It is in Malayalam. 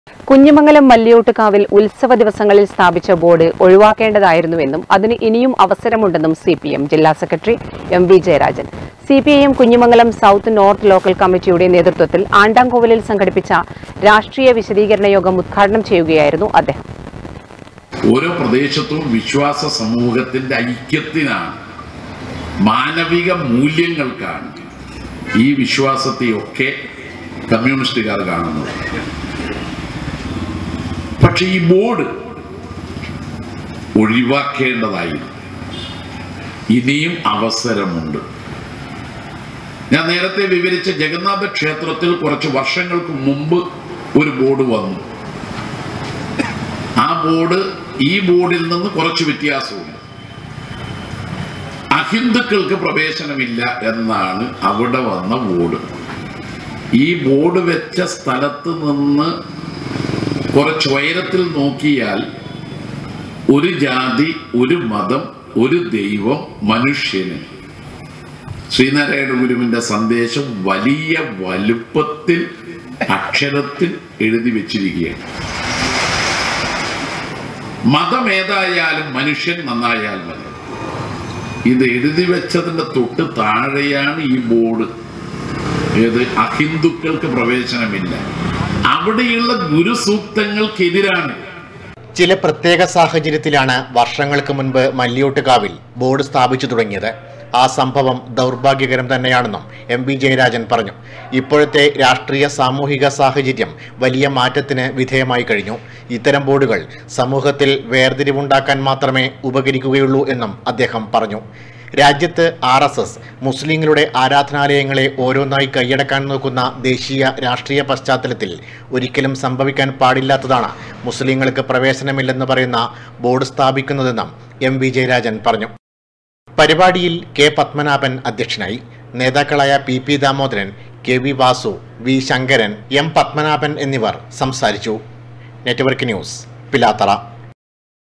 കുഞ്ഞിമംഗലം മല്ലിയോട്ടുകാവിൽ ഉത്സവ ദിവസങ്ങളിൽ സ്ഥാപിച്ച ബോർഡ് ഒഴിവാക്കേണ്ടതായിരുന്നുവെന്നും അതിന് ഇനിയും അവസരമുണ്ടെന്നും സി പി എം ജില്ലാ secretary M V Jayarajan C P I M Kunhimangalam south north local കമ്മിറ്റിയുടെ നേതൃത്വത്തിൽ ആണ്ടാംകോവിലിൽ സംഘടിപ്പിച്ച രാഷ്ട്രീയ വിശദീകരണ യോഗം ഉദ്ഘാടനം ചെയ്യുകയായിരുന്നു അദ്ദേഹം ഓരോ പ്രദേശത്തും വിശ്വാസ സമൂഹത്തിന്റെ ഐക്യത്തിനാണ് മാനവിക മൂല്യങ്ങൾക്കാണ് ഈ വിശ്വാസത്തെയൊക്കെ കമ്മ്യൂണിസ്റ്റുകാർ കാണുന്നത് പക്ഷെ ഈ ബോർഡ് ഒഴിവാക്കേണ്ടതായിരുന്നു ഇനിയും അവസരമുണ്ട് ഞാൻ നേരത്തെ വിവരിച്ച ജഗന്നാഥ ക്ഷേത്രത്തിൽ കുറച്ച് വർഷങ്ങൾക്ക് മുമ്പ് ഒരു ബോർഡ് വന്നു ആ ബോർഡ് ഈ ബോർഡിൽ നിന്ന് കുറച്ച് വ്യത്യാസമുണ്ട് അഹിന്ദുക്കൾക്ക് പ്രവേശനമില്ല എന്നാണ് അവിടെ വന്ന ബോർഡ് ഈ ബോർഡ് വെച്ച സ്ഥലത്ത് നിന്ന് കുറച്ച് ഉയരത്തിൽ നോക്കിയാൽ ഒരു ജാതി ഒരു മതം ഒരു ദൈവം മനുഷ്യന് ശ്രീനാരായണ ഗുരുവിന്റെ സന്ദേശം വലിയ വലുപ്പത്തിൽ അക്ഷരത്തിൽ എഴുതി വെച്ചിരിക്കുകയാണ് മതം ഏതായാലും മനുഷ്യൻ നന്നായാൽ മതി ഇത് എഴുതി വെച്ചതിന്റെ തൊട്ട് താഴെയാണ് ഈ ബോർഡ് ഏത് അഹിന്ദുക്കൾക്ക് പ്രവേശനമില്ല അവിടെയുള്ള ഗുരുസൂക്തങ്ങൾക്കെതിരാണ് ചില പ്രത്യേക സാഹചര്യത്തിലാണ് വർഷങ്ങൾക്ക് മുൻപ് മല്ലിയോട്ടുകാവിൽ ബോർഡ് സ്ഥാപിച്ചു തുടങ്ങിയത് ആ സംഭവം ദൗർഭാഗ്യകരം തന്നെയാണെന്നും എം പി ജയരാജൻ പറഞ്ഞു ഇപ്പോഴത്തെ രാഷ്ട്രീയ സാമൂഹിക സാഹചര്യം വലിയ മാറ്റത്തിന് വിധേയമായി കഴിഞ്ഞു ഇത്തരം ബോർഡുകൾ സമൂഹത്തിൽ വേർതിരിവുണ്ടാക്കാൻ മാത്രമേ ഉപകരിക്കുകയുള്ളൂ എന്നും അദ്ദേഹം പറഞ്ഞു രാജ്യത്ത് ആർ എസ് എസ് മുസ്ലിങ്ങളുടെ ആരാധനാലയങ്ങളെ ഓരോന്നായി കൈയടക്കാൻ നോക്കുന്ന ദേശീയ രാഷ്ട്രീയ പശ്ചാത്തലത്തിൽ ഒരിക്കലും സംഭവിക്കാൻ പാടില്ലാത്തതാണ് മുസ്ലിങ്ങൾക്ക് പ്രവേശനമില്ലെന്ന് പറയുന്ന ബോർഡ് സ്ഥാപിക്കുന്നതെന്നും എം വി ജയരാജൻ പറഞ്ഞു പരിപാടിയിൽ കെ പത്മനാഭൻ അധ്യക്ഷനായി നേതാക്കളായ P P Damodaran K V Vasu V Sankaran M Padmanabhan എന്നിവർ സംസാരിച്ചു നെറ്റ്വർക്ക് ന്യൂസ് പിലാത്തറ